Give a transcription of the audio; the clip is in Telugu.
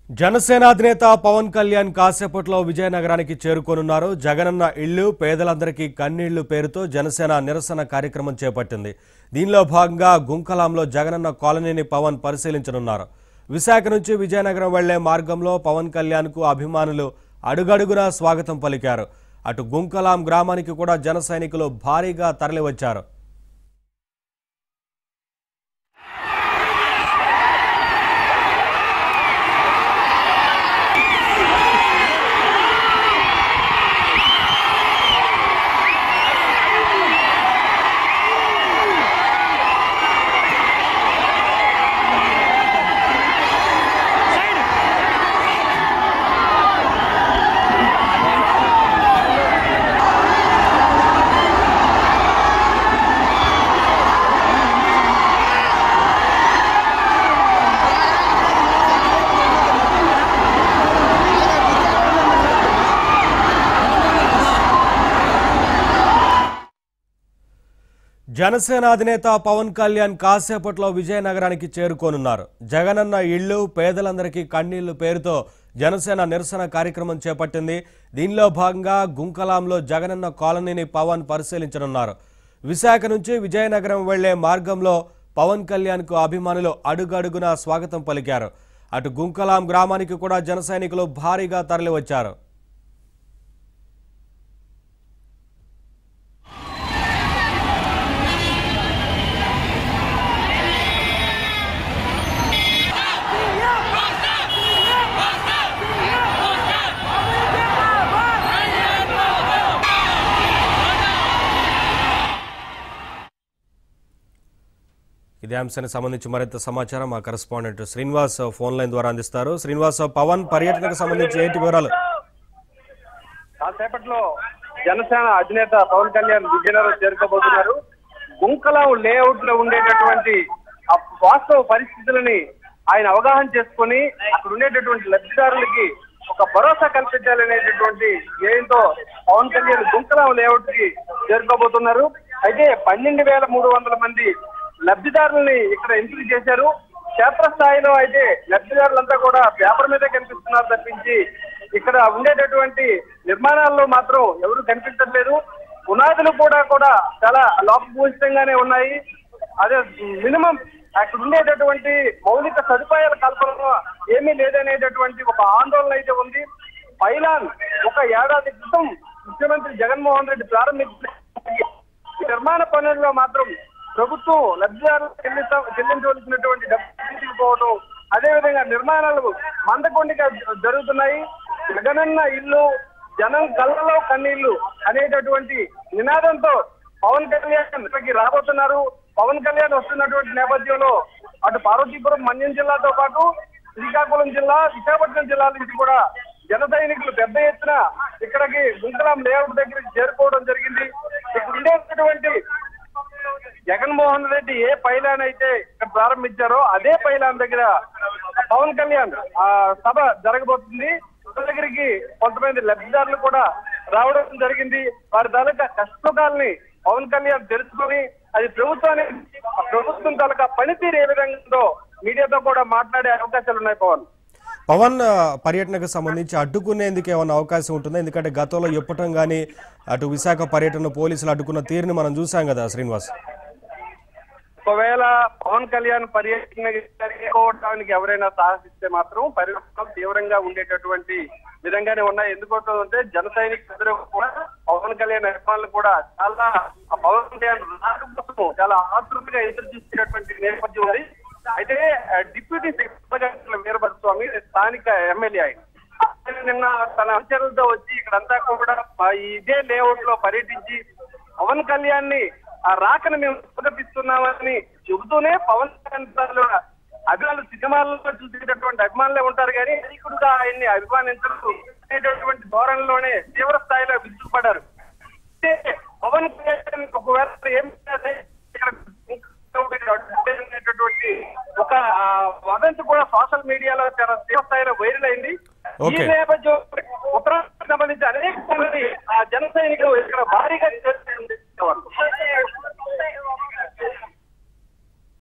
జనసేన అధినేత పవన్ కళ్యాణ్ కాసేపట్లో విజయనగరానికి చేరుకోనున్నారు జగనన్న ఇళ్లు పేదలందరికీ కన్నీళ్లు పేరుతో జనసేన నిరసన కార్యక్రమం చేపట్టింది దీనిలో భాగంగా గుంకలాంలో జగనన్న కాలనీని పవన్ పరిశీలించనున్నారు విశాఖ నుంచి విజయనగరం వెళ్లే మార్గంలో పవన్ కళ్యాణ్కు అభిమానులు అడుగడుగునా స్వాగతం పలికారు అటు గుంకలాం గ్రామానికి కూడా జన సైనికులు భారీగా తరలివచ్చారు జనసేన అధినేత పవన్ కళ్యాణ్ కాసేపట్లో విజయనగరానికి చేరుకోనున్నారు జగనన్న ఇళ్లు పేదలందరికీ కన్నీళ్లు పేరుతో జనసేన నిరసన కార్యక్రమం చేపట్టింది దీనిలో భాగంగా గుంకలాంలో జగనన్న కాలనీని పవన్ పరిశీలించనున్నారు విశాఖ నుంచి విజయనగరం వెళ్లే మార్గంలో పవన్ కళ్యాణ్కు అభిమానులు అడుగడుగునా స్వాగతం పలికారు అటు గుంకలాం గ్రామానికి కూడా జన సైనికులు భారీగా తరలివచ్చారు ఇదే అంశానికి సంబంధించి మరింత సమాచారం మా కరెస్పాండెంట్ శ్రీనివాస్ ఫోన్ లైన్ ద్వారా అందిస్తారు శ్రీనివాస్ పవన్ పర్యటనకు సంబంధించి ఏంటి వివరాలు కాసేపట్లో జనసేన అధినేత పవన్ కళ్యాణ్ విజయనగరం చేరుకోబోతున్నారు గుంకలాం లేఅవుట్ లో ఉండేటటువంటి ఆ వాస్తవ పరిస్థితులని ఆయన అవగాహన చేసుకొని అక్కడ ఉండేటటువంటి లబ్ధిదారులకి ఒక భరోసా కల్పించాలనేటటువంటి ధ్యేయంతో పవన్ కళ్యాణ్ గుంకలాం లేఅవుట్ కి చేరుకోబోతున్నారు అయితే పన్నెండు వేల మూడు వందల మంది లబ్ధిదారులని ఇక్కడ ఎంపిక చేశారు క్షేత్రస్థాయిలో అయితే లబ్ధిదారులంతా కూడా పేపర్ మీదే కనిపిస్తున్నారు తప్పించి ఇక్కడ ఉండేటటువంటి నిర్మాణాల్లో మాత్రం ఎవరు కనిపించట్లేదు పునాదులు కూడా కూడా చాలా లోపభూయిష్టంగానే ఉన్నాయి అదే మినిమం అక్కడ ఉండేటటువంటి మౌలిక సదుపాయాల కల్పన ఏమీ లేదనేటటువంటి ఒక ఆందోళన అయితే ఉంది పైలాన్ ఒక ఏడాది క్రితం ముఖ్యమంత్రి జగన్మోహన్ రెడ్డి ప్రారంభించిన ఈ నిర్మాణ పనుల్లో మాత్రం ప్రభుత్వం లబ్ధిదారులు చెల్లించ చెల్లించవలసినటువంటి డబ్బు తీసుకుపోవడం అదేవిధంగా నిర్మాణాలు మందకొండిగా జ- జరుగుతున్నాయి జగనన్న ఇల్లు జనం కళ్ళలో కన్నీళ్లు అనేటటువంటి నినాదంతో పవన్ కళ్యాణ్ ఇక్కడికి రాబోతున్నారు పవన్ కళ్యాణ్ వస్తున్నటువంటి నేపథ్యంలో అటు పార్వతీపురం మన్యం జిల్లాతో పాటు శ్రీకాకుళం జిల్లా విశాఖపట్నం జిల్లా నుంచి కూడా జన సైనికులు పెద్ద ఎత్తున ఇక్కడికి గుంకలాం లేఅవుట్ దగ్గరికి చేరుకోవడం జరిగింది ఇక్కడ ఉండేటటువంటి జగన్మోహన్ రెడ్డి ఏ పైలాన్ అయితే ఇక్కడ ప్రారంభించారో అదే పైలాన్ దగ్గర పవన్ కళ్యాణ్ ఆ సభ జరగబోతుంది సభ దగ్గరికి కొంతమంది లబ్ధిదారులు కూడా రావడం జరిగింది వారి తాలూకా కష్టకాలని పవన్ కళ్యాణ్ తెలుసుకొని అది ప్రభుత్వానికి ప్రభుత్వం తాలూకా పనితీరు ఏ విధంగా ఉందో మీడియాతో కూడా మాట్లాడే అవకాశాలు ఉన్నాయి పవన్ పవన్ ఆ, పర్యటనకు సంబంధించి అడ్డుకునేందుకు ఏమైనా అవకాశం ఉంటుందా ఎందుకంటే గతంలో చెప్పటం కానీ అటు విశాఖ పర్యటన పోలీసులు అడ్డుకున్న తీరుని మనం చూసాం కదా శ్రీనివాస్ ఒకవేళ పవన్ కళ్యాణ్ పర్యటన చేసుకోవడానికి ఎవరైనా సాహసిస్తే మాత్రం పరిణామాలు తీవ్రంగా ఉండేటటువంటి విధంగానే ఉన్నాయి ఎందుకంటే జన సైనికులు కూడా పవన్ కళ్యాణ్ అభిమానులు కూడా చాలా ఆ పవన్ కళ్యాణ్ రాక కోసం చాలా ఆతృతగా ఎదురు చూసేటటువంటి నేపథ్యం ఉంది అయితే ఆ, డిప్యూటీ సెక్రటరీ వీరభద్రస్వామి స్థానిక ఎమ్మెల్యే ఆయన ఆయన నిన్న తన అనుచరులతో వచ్చి ఇక్కడంతా కూడా ఆ, ఇదే లేఅవుట్ లో పర్యటించి పవన్ కళ్యాణ్ ని ఆ రాకను మేము స్వాగతిస్తున్నామని చెబుతూనే పవన్ కళ్యాణ్ తాలూ అభిమానులు సినిమాల్లో చూసేటటువంటి అభిమానులే ఉంటారు కానీ నాయకుడుగా ఆయన్ని అభిమానించడం అనేటటువంటి ధోరణిలోనే తీవ్ర స్థాయిలో విరుచుకుపడ్డారు అయితే పవన్ కళ్యాణ్ ఒకవేళ ఏం చేస్తే ఇక్కడ అనేటటువంటి ఒక ఆ, వదంతి కూడా సోషల్ మీడియాలో చాలా తీవ్ర స్థాయిలో వైరల్ అయింది ఈ Okay. నేపథ్యం ఉత్తరాంధ్రకు సంబంధించి అనేక మంది ఆ జన సైనికులు ఇక్కడ భారీగా చేరుకున్నారు.